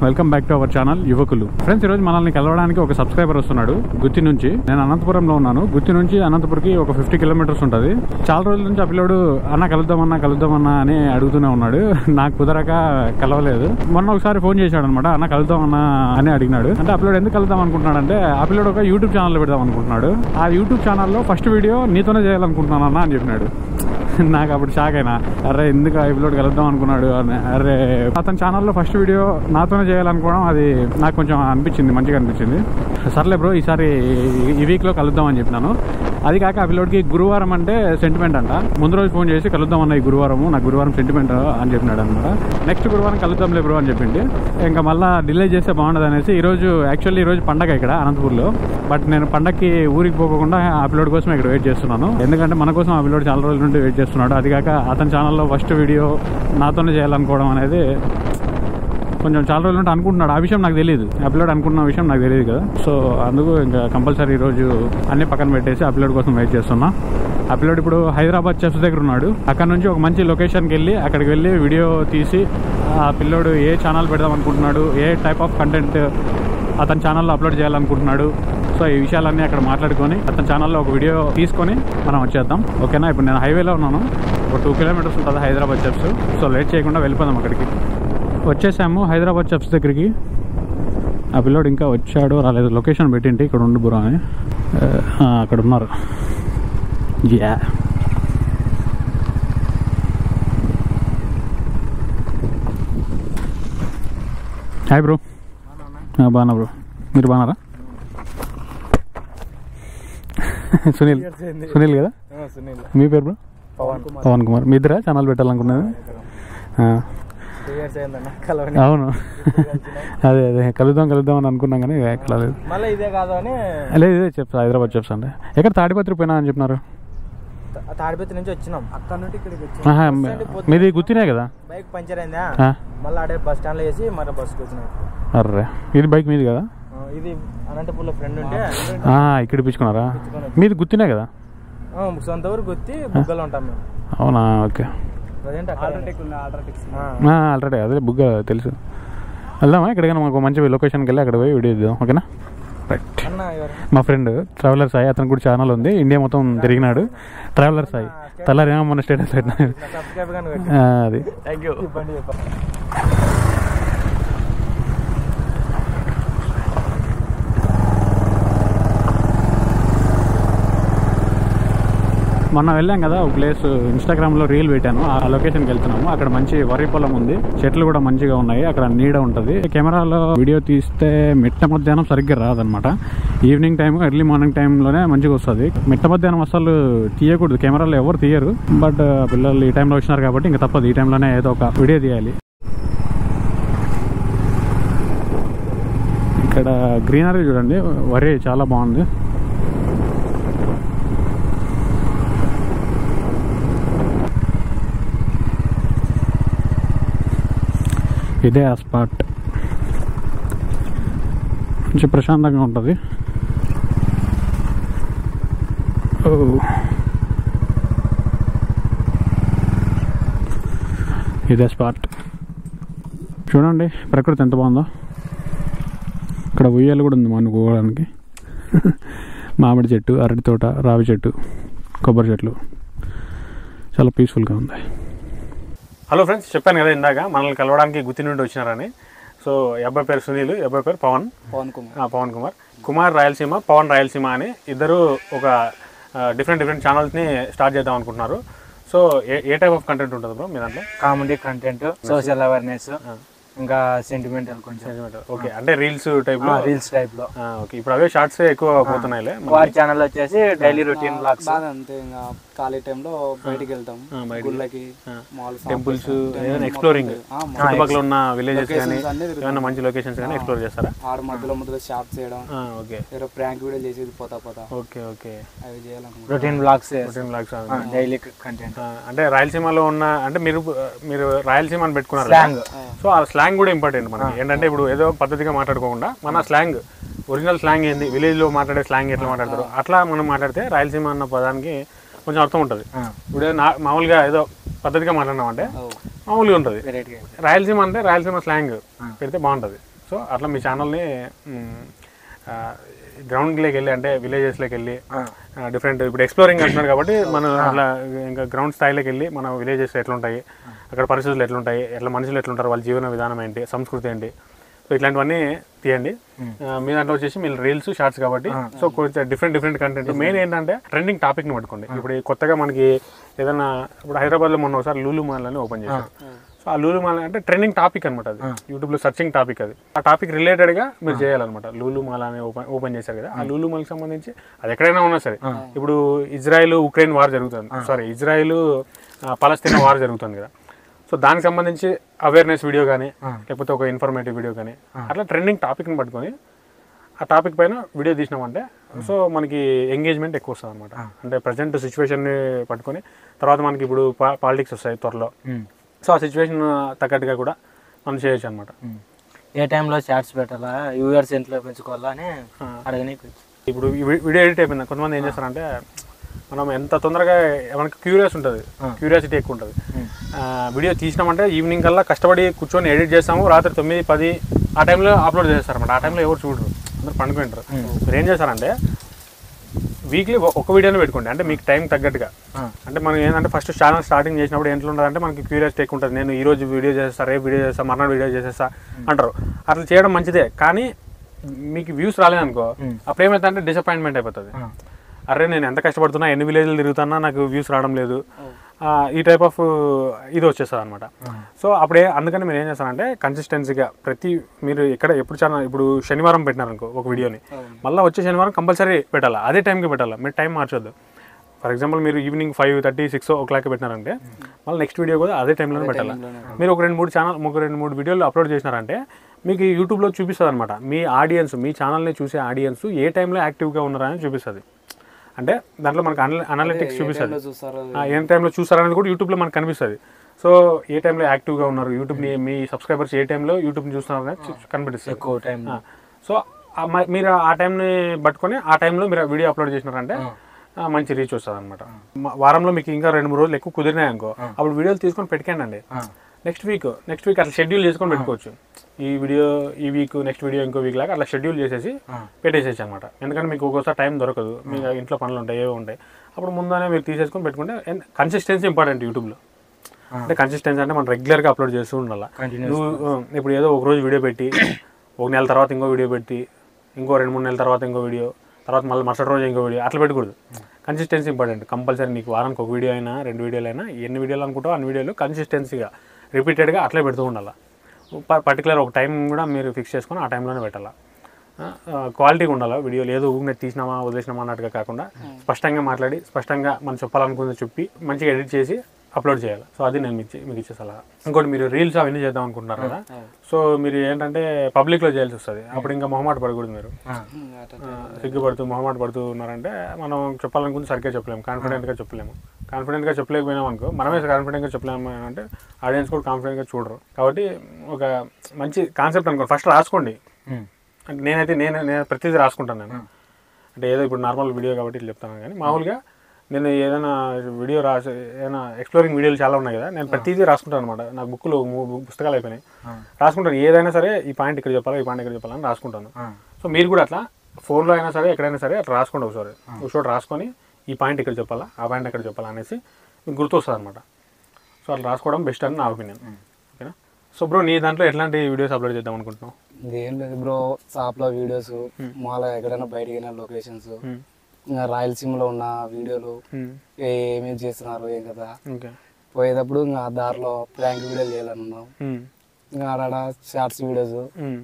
Welcome back to our channel యువకులు friends ఈరోజు మనల్ని కలవడానికి ఒక సబ్స్క్రైబర్ వస్తున్నాడు గుత్తి నుంచి నేను అనంతపురంలో ఉన్నాను గుత్తి నుంచి అనంతపురంకి ఒక ఫిఫ్టీ కిలోమీటర్స్ ఉంటుంది చాలా రోజుల నుంచి ఆ పిల్లోడు అన్న కలుద్దామన్నా కలుద్దామన్నా అని అడుగుతూనే ఉన్నాడు నాకు కుదరక కలవలేదు మొన్న ఒకసారి ఫోన్ చేశాడు అనమాట అన్న కలుద్దామన్నా అని అడిగినాడు అంటే ఆ పిల్లోడు ఎందుకు కలుద్దాం అనుకుంటున్నాడు అంటే ఆ పిల్లోడు ఒక యూట్యూబ్ ఛానల్ పెడదాం అనుకుంటున్నాడు ఆ యూట్యూబ్ ఛానల్లో ఫస్ట్ వీడియో నీతోనే చేయాలనుకుంటున్నాను అన్న అని చెప్పినాడు నాకు అప్పుడు షాక్ అయినా అరే ఎందుకు ఆ ఎపిలోడ్ కలుద్దాం అనుకున్నాడు అని అరే అతని ఛానల్లో ఫస్ట్ వీడియో నాతోనే చేయాలనుకోవడం అది నాకు కొంచెం అనిపించింది మంచిగా అనిపించింది సర్లే బ్రో ఈసారి ఈ వీక్లో కలుద్దాం అని చెప్పినాను అది కాక ఆ పిల్లోడికి గురువారం అంటే సెంటిమెంట్ అంట ముందు రోజు ఫోన్ చేసి కలుద్దాం అన్న ఈ గురువారం నాకు గురువారం సెంటిమెంట్ అని చెప్పినాడు అనమాట నెక్స్ట్ గురువారం కలుద్దాంలే బ్రో అని చెప్పింది ఇంకా మళ్ళీ డిలే చేస్తే బాగుండదు అనేసి ఈరోజు యాక్చువల్లీ ఈరోజు పండగ ఇక్కడ అనంతపూర్లో బట్ నేను పండగకి ఊరికి పోకుండా ఆ పిల్లోడి కోసం ఇక్కడ వెయిట్ చేస్తున్నాను ఎందుకంటే మన కోసం ఆ పిల్లోడు చాలా రోజుల నుండి వెయిట్ చేస్తున్నాడు అది కాక అతని ఛానల్లో ఫస్ట్ వీడియో నాతోనే చేయాలనుకోవడం అనేది కొంచెం చాలా రోజులు ఉంటే అనుకుంటున్నాడు ఆ విషయం నాకు తెలియదు ఆ పిల్లోడు అనుకున్న విషయం నాకు తెలియదు కదా సో అందుకు ఇంకా కంపల్సరీ ఈరోజు అన్ని పక్కన పెట్టేసి ఆ పిల్లోడి కోసం వెయిట్ చేస్తున్నా ఆ పిల్లోడు ఇప్పుడు హైదరాబాద్ చెఫ్స్ దగ్గర ఉన్నాడు అక్కడ నుంచి ఒక మంచి లొకేషన్కి వెళ్ళి అక్కడికి వెళ్ళి వీడియో తీసి ఆ పిల్లోడు ఏ ఛానల్ పెడదాం అనుకుంటున్నాడు ఏ టైప్ ఆఫ్ కంటెంట్ అతని ఛానల్లో అప్లోడ్ చేయాలనుకుంటున్నాడు సో ఈ విషయాలన్నీ అక్కడ మాట్లాడుకొని అతని ఛానల్లో ఒక వీడియో తీసుకొని మనం వచ్చేద్దాం ఓకేనా ఇప్పుడు నేను హైవేలో ఉన్నాను ఒక టూ కిలోమీటర్స్ ఉంటుంది హైదరాబాద్ చెప్స్ సో లేట్ చేయకుండా వెళ్ళిపోదాం అక్కడికి వచ్చేసాము హైదరాబాద్ చెప్స్ దగ్గరికి ఆ పిల్లోడు ఇంకా వచ్చాడో రాలేదు లొకేషన్ పెట్టింటి ఇక్కడ ఉండు బురా అని ఆ, అక్కడ ఉన్నారు యా హాయ్ బ్రో బాగున్నా బ్రో మీరు బాగున్నారా సునీల్ సునీల్ కదా సునీల్ మీ పేరు బ్రో పవన్ కుమార్ పవన్ కుమార్ మీ ఇద్దరా ఛానల్ పెట్టాలనుకున్నది ఆ, టూ ఇయర్స్ అయిందన్న కలవని అవును అదే అదే కలుద్దాం కలుద్దాం అని అనుకున్నాం కానీ కలలేదు మళ్ళీ ఇదే కాదు అని లేదు ఇదే చెప్తా హైదరాబాద్ చెప్స్ అండి ఎక్కడ తాడిపత్రి పోయినా అని చెప్పినారు తా- తాడిపత్రి నుంచి వచ్చినాం అక్కడ నుండి ఇక్కడికి ఆహా, మీది గుర్తినే కదా బైక్ పంచర్ అయిందా ఆ, మళ్ళీ ఆడే బస్ స్టాండ్ లో వేసి మరి బస్కి వచ్చినాం అర్రే ఇది బైక్ మీది కదా ఆ, ఇది అనంతపూర్లో ఫ్రెండ్ ఉంటే ఆ, ఇక్కడ ఇప్పించుకున్నారా మీది గుర్తినే కదా ఆ, సొంత ఊరు గుర్తి బుగ్గలో ఉంటాం మేము అవునా ఓకే ప్రజెంట్ ఆల్ట్రాటెక్ ఉంది ఆల్ట్రాటెక్స్ ఆల్రెడీ అదే బుక్ తెలుసు వెళ్దామా ఎక్కడికైనా మాకు మంచి లొకేషన్కి వెళ్ళి అక్కడ పోయి వీడియో ఇద్దాం ఓకేనా రైట్ అన్న ఎవరు మా ఫ్రెండ్ ట్రావెలర్ సాయి అతను కూడా ఛానల్ ఉంది ఇండియా మొత్తం తిరిగినాడు ట్రావెలర్ సాయి తెల్లారేమో మన స్టేటస్ పెట్టినా సబ్స్క్రైబ్ కానీ ఆ, అది థ్యాంక్ యూ బండి చెప్ప మొన్న వెళ్ళాం కదా ఒక ప్లేస్ ఇన్స్టాగ్రామ్లో రీల్ పెట్టాను ఆ లొకేషన్కి వెళ్తున్నాము అక్కడ మంచి వరి పొలం ఉంది చెట్లు కూడా మంచిగా ఉన్నాయి అక్కడ నీడ ఉంటుంది కెమెరాలో వీడియో తీస్తే మిట్ట మధ్యాహ్నం సరిగ్గా రాదనమాట ఈవినింగ్ టైం ఎర్లీ మార్నింగ్ టైంలోనే మంచిగా వస్తుంది మిట్ట మధ్యాహ్నం అసలు తీయకూడదు కెమెరాలో ఎవరు తీయరు బట్ పిల్లలు ఈ టైంలో వచ్చినారు కాబట్టి ఇంకా తప్పదు ఈ టైంలోనే ఏదో ఒక వీడియో తీయాలి ఇక్కడ గ్రీనరీ చూడండి వరి చాలా బాగుంది ఇదే ఆ స్పాట్ కొంచెం ప్రశాంతంగా ఉంటుంది ఓ. ఇదే స్పాట్ చూడండి ప్రకృతి ఎంత బాగుందో ఇక్కడ ఉయ్యాలు కూడా ఉంది మనం పోవడానికి మామిడి చెట్టు అరటి తోట రావి చెట్టు కొబ్బరి చెట్లు చాలా పీస్ఫుల్గా ఉంది హలో ఫ్రెండ్స్ చెప్పాను కదా ఇందాక మనల్ని కలవడానికి గుత్తి నుండి వచ్చినారని సో ఈ అబ్బాయి పేరు సునీల్ ఈ అబ్బాయి పేరు పవన్ పవన్ కుమార్ ఆ, పవన్ కుమార్ కుమార్ రాయలసీమ పవన్ రాయలసీమ అని ఇద్దరు ఒక డిఫరెంట్ డిఫరెంట్ ఛానల్స్ని స్టార్ట్ చేద్దాం అనుకుంటున్నారు సో ఏ ఏ టైప్ ఆఫ్ కంటెంట్ ఉంటుంది బ్రో మీ దాంట్లో కామెడీ కంటెంట్ సోషల్ అవేర్నెస్ ఇంకా సెంటిమెంటల్ కొంచెం ఓకే అంటే రీల్స్ టైప్లో రీల్స్ టైప్ లో ఓకే ఇప్పుడు అవే షార్ట్స్ ఎక్కువ పోతున్నాయిలే వారి ఛానల్ వచ్చేసి డైలీ రొటీన్ బ్లాగ్స్ బాగా అంతే ఇంకా ఖాళీ టైంలో బయటికి వెళ్తాం గుళ్ళకి మాల్ టెంపుల్స్ ఏదైనా ఎక్స్ప్లోరింగ్ చుట్టుపక్కల ఉన్న విలేజెస్ కానీ అన్ని ఏమైనా మంచి లొకేషన్స్ కానీ ఎక్స్ప్లోర్ చేస్తారా ఆడ మధ్యలో మధ్యలో షాప్ చేయడం ఓకే వేరే ప్రాంక్ వీడియో చేసేది పోతా పోతా ఓకే ఓకే అవి చేయాలనుకుంటున్నాం routine blogs blogs daily content అంటే రాయలసీమలో ఉన్న అంటే మీరు మీరు రాయలసీమ అని పెట్టుకున్నారు Slang. సో ఆ స్లాంగ్ కూడా ఇంపార్టెంట్ మనకి ఏంటంటే ఇప్పుడు ఏదో పద్ధతిగా మాట్లాడుకోకుండా మన స్లాంగ్ ఒరిజినల్ స్లాంగ్ ఏంది విలేజ్ లో మాట్లాడే స్లాంగ్ ఎట్లా మాట్లాడతారు అట్లా మనం మాట్లాడితే రాయలసీమ అన్న పదానికి కొంచెం అర్థం ఉంటుంది ఇప్పుడు ఏదో నా- మామూలుగా ఏదో పద్ధతిగా మాట్లాడినాం అంటే మామూలుగా ఉంటుంది వెరైటీ రాయలసీమ అంటే రాయలసీమ స్లాంగ్ పెడితే బాగుంటుంది సో అట్లా మీ ఛానల్ని గ్రౌండ్లోకి వెళ్ళి అంటే విలేజెస్లోకి వెళ్ళి డిఫరెంట్ ఇప్పుడు ఎక్స్ప్లోరింగ్ అంటున్నారు కాబట్టి మనం అట్లా ఇంకా గ్రౌండ్ స్థాయిలోకి వెళ్ళి మన విలేజెస్ ఎట్లుంటాయి అక్కడ పరిస్థితులు ఎట్లుంటాయి ఎట్లా మనుషులు ఎట్లుంటారు వాళ్ళ జీవన విధానం ఏంటి సంస్కృతి ఏంటి సో ఇట్లాంటివన్నీ తీయండి ఆ, మీ దాంట్లో వచ్చేసి మీరు రీల్స్ షార్ట్స్ కాబట్టి సో కొంచెం డిఫరెంట్ డిఫరెంట్ కంటెంట్ మెయిన్ ఏంటంటే ట్రెండింగ్ టాపిక్ ని పట్టుకోండి ఇప్పుడు ఈ కొత్తగా మనకి ఏదైనా ఇప్పుడు హైదరాబాద్ లో మొన్న ఒకసారి లూలు మాల్ అని ఓపెన్ చేశారు సో ఆ లూలు మాల్ అంటే ట్రెండింగ్ టాపిక్ అనమాట అది యూట్యూబ్ లో సర్చింగ్ టాపిక్ అది ఆ టాపిక్ రిలేటెడ్ గా మీరు చేయాలన్నమాట లూలు మాల్ అని ఓపెన్ ఓపెన్ చేశారు కదా ఆ లూలు మాల్ కి సంబంధించి అది ఎక్కడైనా ఉన్నా సరే ఇప్పుడు ఇజ్రాయెల్ ఉక్రెయిన్ వార్ జరుగుతుంది సారీ ఇజ్రాయెల్ పలస్తీనా వార్ జరుగుతుంది కదా సో దానికి సంబంధించి అవేర్నెస్ వీడియో కానీ లేకపోతే ఒక ఇన్ఫర్మేటివ్ వీడియో కానీ అట్లా ట్రెండింగ్ టాపిక్ని పట్టుకొని ఆ టాపిక్ పైన వీడియో తీసినామంటే సో మనకి ఎంగేజ్మెంట్ ఎక్కువ వస్తుంది అనమాట అంటే ప్రజెంట్ సిచ్యువేషన్ని పట్టుకొని తర్వాత మనకి ఇప్పుడు పాలిటిక్స్ వస్తాయి త్వరలో సో ఆ సిచ్యువేషన్ తగ్గట్టుగా కూడా మనం చేయొచ్చు అనమాట ఏ టైంలో షార్ట్స్ పెట్టాలా వ్యూవర్స్ ఎంతలో పెంచుకోవాలా అని అడగనీకి వచ్చి. ఇప్పుడు ఈ వీ- వీడియో ఎడిట్ అయిపోయింది కొంతమంది ఏం చేస్తారంటే మనం ఎంత తొందరగా మనకి క్యూరియాస్ ఉంటుంది క్యూరియాసిటీ ఎక్కువ ఉంటుంది వీడియో తీసినామంటే ఈవినింగ్ కల్లా కష్టపడి కూర్చొని ఎడిట్ చేస్తాము రాత్రి తొమ్మిది పది ఆ టైంలో అప్లోడ్ చేస్తారన్నమాట ఆ టైంలో ఎవరు చూడరు అందరు పండుకుంటారు మీరు ఏం చేస్తారంటే వీక్లీ ఒక వీడియోనే పెట్టుకోండి అంటే మీకు టైం తగ్గట్టుగా అంటే మనం ఏంటంటే ఫస్ట్ ఛానల్ స్టార్టింగ్ చేసినప్పుడు ఎంత ఉంటుందంటే మనకి క్యూరియాసిటీ ఎక్కువ ఉంటుంది నేను ఈ రోజు వీడియో చేస్తా రేపు వీడియో చేస్తా మర్నాడు వీడియో చేసేస్తా అంటారు అట్లా చేయడం మంచిదే కానీ మీకు వ్యూస్ రాలేదనుకో అప్పుడు ఏమైతుందంటే డిసప్పాయింట్మెంట్ అయిపోతుంది అరే నేను ఎంత కష్టపడుతున్నా ఎన్ని విలేజ్లు తిరుగుతున్నా నాకు వ్యూస్ రావడం లేదు ఆ, ఈ టైప్ ఆఫ్ ఇది వచ్చేస్తుంది అనమాట సో అప్పుడే అందుకని మీరు ఏం చేస్తారంటే కన్సిస్టెన్సీగా ప్రతి మీరు ఎక్కడ ఎప్పుడు ఛానల్ ఇప్పుడు శనివారం పెట్టినారనుకో ఒక వీడియోని మళ్ళీ వచ్చే శనివారం కంపల్సరీ పెట్టాలి అదే టైంకి పెట్టాలి మీరు టైం మార్చొద్దు ఫర్ ఎగ్జాంపుల్ మీరు evening five thirty six o'clock పెట్టినారంటే మళ్ళీ నెక్స్ట్ వీడియో కూడా అదే టైంలోనే పెట్టాలి మీరు ఒక రెండు మూడు ఛానల్ ఒక రెండు మూడు వీడియోలు అప్లోడ్ చేసినారంటే మీకు యూట్యూబ్లో చూపిస్తుంది అనమాట మీ ఆడియన్స్ మీ ఛానల్ని చూసే ఆడియన్స్ ఏ టైంలో యాక్టివ్గా ఉన్నారని చూపిస్తుంది అంటే దాంట్లో మనకు అనలిటిక్స్ చూపిస్తుంది చూస్తారు ఆ, ఏ టైంలో చూస్తారనేది కూడా యూట్యూబ్లో మనకు కనిపిస్తుంది సో ఏ టైంలో యాక్టివ్గా ఉన్నారు యూట్యూబ్ని మీ సబ్స్క్రైబర్స్ ఏ టైంలో యూట్యూబ్ని చూస్తున్నారు అనేది చూ- కనిపిస్తుంది ఎక్కువ టైం ఆ, సో ఆ మ- మీరు ఆ టైంని పట్టుకొని ఆ టైంలో మీరు వీడియో అప్లోడ్ చేసినారంటే ఆ, మంచి రీచ్ వస్తుంది అనమాట వారంలో మీకు ఇంకా రెండు మూడు రోజులు ఎక్కువ కుదిరినాయి అనుకో అప్పుడు వీడియోలు తీసుకొని పెట్టుకోండి అండి నెక్స్ట్ వీక్ నెక్స్ట్ వీక్ అట్లా షెడ్యూల్ చేసుకొని పెట్టుకోవచ్చు ఈ వీడియో ఈ వీక్ నెక్స్ట్ వీడియో ఇంకో వీక్ లాగా అట్లా షెడ్యూల్ చేసేసి పెట్టేసేసి అనమాట ఎందుకంటే మీకు ఒక్కోసారి టైం దొరకదు మీకు ఇంట్లో పనులు ఉంటాయి ఏవో ఉంటాయి అప్పుడు ముందునే మీరు తీసేసుకొని పెట్టుకుంటే కన్సిస్టెన్సీ ఇంపార్టెంట్ యూట్యూబ్లో అంటే కన్సిస్టెన్సీ అంటే మనం రెగ్యులర్గా అప్లోడ్ చేస్తూ ఉండాలి నువ్వు ఆ, ఇప్పుడు ఏదో ఒక రోజు వీడియో పెట్టి ఒక నెల తర్వాత ఇంకో వీడియో పెట్టి ఇంకో రెండు మూడు నెలల తర్వాత ఇంకో వీడియో తర్వాత మళ్ళీ మరుసటి రోజు ఇంకో వీడియో అట్లా పెట్టకూడదు కన్సిస్టెన్సీ ఇంపార్టెంట్ కంపల్సరీ నీకు వారానికి ఒక వీడియో అయినా రెండు వీడియోలు అయినా ఎన్ని వీడియోలు అనుకుంటావు అన్ని వీడియోలు కన్సిస్టెన్సీగా రిపీటెడ్గా అట్లే పెడుతూ ఉండాలి పర్టికులర్ ఒక టైం కూడా మీరు ఫిక్స్ చేసుకొని ఆ టైంలోనే పెట్టాలి క్వాలిటీగా ఉండాలి వీడియోలు ఏదో ఊగినట్టు తీసినామా వదిలేసినామా అన్నట్టుగా కాకుండా స్పష్టంగా మాట్లాడి స్పష్టంగా మనం చెప్పాలనుకుంది చెప్పి మంచిగా ఎడిట్ చేసి అప్లోడ్ చేయాలి సో అది నేను మీకు మీకు ఇచ్చే సలహా ఇంకోటి మీరు రీల్స్ అవన్నీ చేద్దాం అనుకుంటున్నారు కదా సో మీరు ఏంటంటే పబ్లిక్లో చేయాల్సి వస్తుంది అప్పుడు ఇంకా మొహమాట పడకూడదు మీరు ఆ, సిగ్గుపడుతూ మొహమాట పడుతూ ఉన్నారంటే మనం చెప్పాలనుకుంటే సరిగ్గా చెప్పలేము కాన్ఫిడెంట్గా చెప్పలేము కాన్ఫిడెంట్గా చెప్పలేకపోయినాం అనుకో మనమే కాన్ఫిడెంట్గా చెప్పలేము అంటే ఆడియన్స్ కూడా కాన్ఫిడెంట్గా చూడరు కాబట్టి ఒక మంచి కాన్సెప్ట్ అనుకోండి ఫస్ట్ రాసుకోండి అంటే నేనైతే నేను నేను ప్రతిదీ రాసుకుంటాను నేను అంటే ఏదో ఇప్పుడు నార్మల్ వీడియో కాబట్టి ఇట్లా చెప్తాను కానీ మామూలుగా నేను ఏదైనా వీడియో రాసి ఏదైనా ఎక్స్ప్లోరింగ్ వీడియోలు చాలా ఉన్నాయి కదా నేను ప్రతిదీ రాసుకుంటాను అనమాట నా బుక్లో పుస్తకాలు అయిపోయినాయి రాసుకుంటాను ఏదైనా సరే ఈ పాయింట్ ఇక్కడ చెప్పాలా ఈ పాయింట్ ఇక్కడ చెప్పాలని రాసుకుంటాను సో మీరు కూడా అట్లా ఫోన్లో అయినా సరే ఎక్కడైనా సరే అట్లా రాసుకోండి ఒకసారి ఒక చోట రాసుకొని ఈ పాయింట్ ఇక్కడ చెప్పాలా ఆ పాయింట్ ఎక్కడ చెప్పాలా అనేసి మీకు గుర్తొస్తుంది అనమాట సో అట్లా రాసుకోవడం బెస్ట్ అని నా ఒపీనియన్ ఓకేనా సో బ్రో నీ దాంట్లో ఎట్లాంటి వీడియోస్ అప్లోడ్ చేద్దాం అనుకుంటున్నావు ఇదేం లేదు బ్రో షాప్లో వీడియోస్ మాలో ఎక్కడైనా బయటికి వెళ్ళిన లొకేషన్స్ ఇంకా రాయలసీమలో ఉన్న వీడియోలు ఏమేమి చేస్తున్నారు ఏం కదా ఓకే పోయేటప్పుడు ఇంకా దారిలో ప్రాంక్ వీడియోలు చేయాలనున్నాం ఇంకా ఆడ షార్ట్స్ వీడియోస్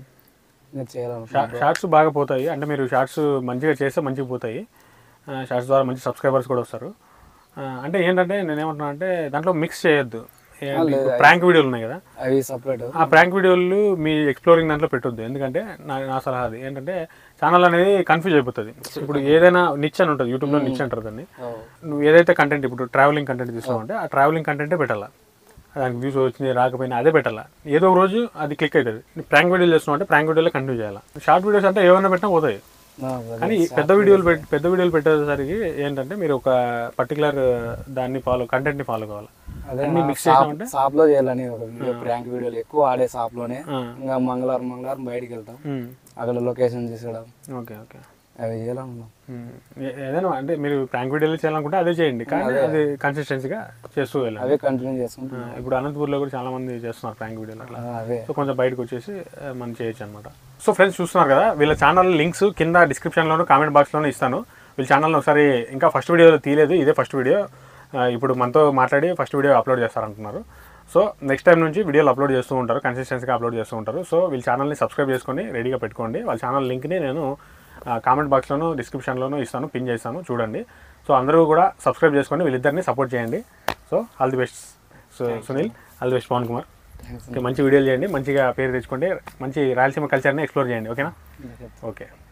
ఇంకా చేయాలనుకున్నాం షార్ట్స్ బాగా పోతాయి అంటే మీరు షార్ట్స్ మంచిగా చేస్తే మంచిగా పోతాయి షార్ట్స్ ద్వారా మంచి సబ్స్క్రైబర్స్ కూడా వస్తారు ఆ, అంటే ఏంటంటే నేనేమంటున్నా అంటే దాంట్లో మిక్స్ చేయొద్దు ప్రాంక్ వీడియోలు ఉన్నాయి కదా అవి సపరేట్ ఆ ప్రాంక్ వీడియోలు మీ ఎక్స్ప్లోరింగ్ దాంట్లో పెట్టొద్దు ఎందుకంటే నా నా సలహా అది ఏంటంటే ఛానల్ అనేది కన్ఫ్యూజ్ అయిపోతుంది ఇప్పుడు ఏదైనా నిచ్ అని ఉంటుంది యూట్యూబ్లో నిచ్ అంటారు దాన్ని నువ్వు ఏదైతే కంటెంట్ ఇప్పుడు ట్రావెలింగ్ కంటెంట్ తీసుకోవాలంటే ఆ ట్రావెలింగ్ కంటెంటే పెట్టాలా దానికి వ్యూస్ వచ్చింది రాకపోయినా అదే పెట్టాలా ఏదో ఒక రోజు అది క్లిక్ అవుతుంది ప్రాంక్ వీడియోలు చేస్తున్నావు అంటే ప్రాంక్ వీడియోలో కంటిన్యూ చేయాలి షార్ట్ వీడియోస్ అంటే ఏమైనా పెట్టినా పోతాయి నా brother కానీ పెద్ద వీడియోలు పెట్ పెద్ద వీడియోలు పెట్టేసరికి ఏంటంటే మీరు ఒక పర్టికులర్ దాన్ని ఫాలో కంటెంట్ని ఫాలో కావాలి అదే అన్ని నా మిక్స్ షాప్ చేసామంటే షాప్ లో చేయాలని ఒక వీడియో ప్రాంక్ వీడియోలు ఎక్కువ ఆడే షాప్ లోనే ఆ. ఇంకా మంగళవారం మంగళవారం బయటికి వెళ్తాం ఉమ్. అక్కడ లొకేషన్ తీసుకోవడం ఓకే ఓకే అవి చేయాలనుకున్నాం ఉమ్. ఏ- ఏదైనా అంటే మీరు ప్రాంక్ వీడియోలు చేయాలనుకుంటే అదే చేయండి కానీ అది కన్సిస్టెన్సీగా చేస్తూ వెళ్ళండి అవే కంటిన్యూ చేసుకుంటాం ఆ, ఇప్పుడు అనంతపూర్లో కూడా చాలా మంది చేస్తున్నారు ప్రాంక్ వీడియోలు అట్లా ఆ, అవే సో కొంచెం బయటకు వచ్చేసి ఆ, మనం చేయొచ్చు అనమాట సో ఫ్రెండ్స్ చూస్తున్నారు కదా వీళ్ళ ఛానల్ లింక్స్ కింద డిస్క్రిప్షన్లోను కామెంట్ బాక్స్లోనే ఇస్తాను వీళ్ళ ఛానల్ని ఒకసారి ఇంకా ఫస్ట్ వీడియో తీయలేదు ఇదే ఫస్ట్ వీడియో ఆ, ఇప్పుడు మనతో మాట్లాడి ఫస్ట్ వీడియో అప్లోడ్ చేస్తారంటున్నారు సో నెక్స్ట్ టైం నుంచి వీడియోలు అప్లోడ్ చేస్తూ ఉంటారు కన్సిస్టెన్సీగా అప్లోడ్ చేస్తూ ఉంటారు సో వీళ్ళ ఛానల్ని సబ్స్క్రైబ్ చేసుకొని రెడీగా పెట్టుకోండి వాళ్ళ ఛానల్ లింక్ని నేను కామెంట్ బాక్స్లోను డిస్క్రిప్షన్లోనూ ఇస్తాను పిన్ చేస్తాను చూడండి సో అందరూ కూడా సబ్స్క్రైబ్ చేసుకొని వీళ్ళిద్దరిని సపోర్ట్ చేయండి so all the best so Sunil all the best Pavan Kumar thanks okay మంచి వీడియోలు చేయండి మంచిగా పేరు తెచ్చుకోండి మంచి రాయలసీమ కల్చర్ని ఎక్స్ప్లోర్ చేయండి ఓకేనా ఓకే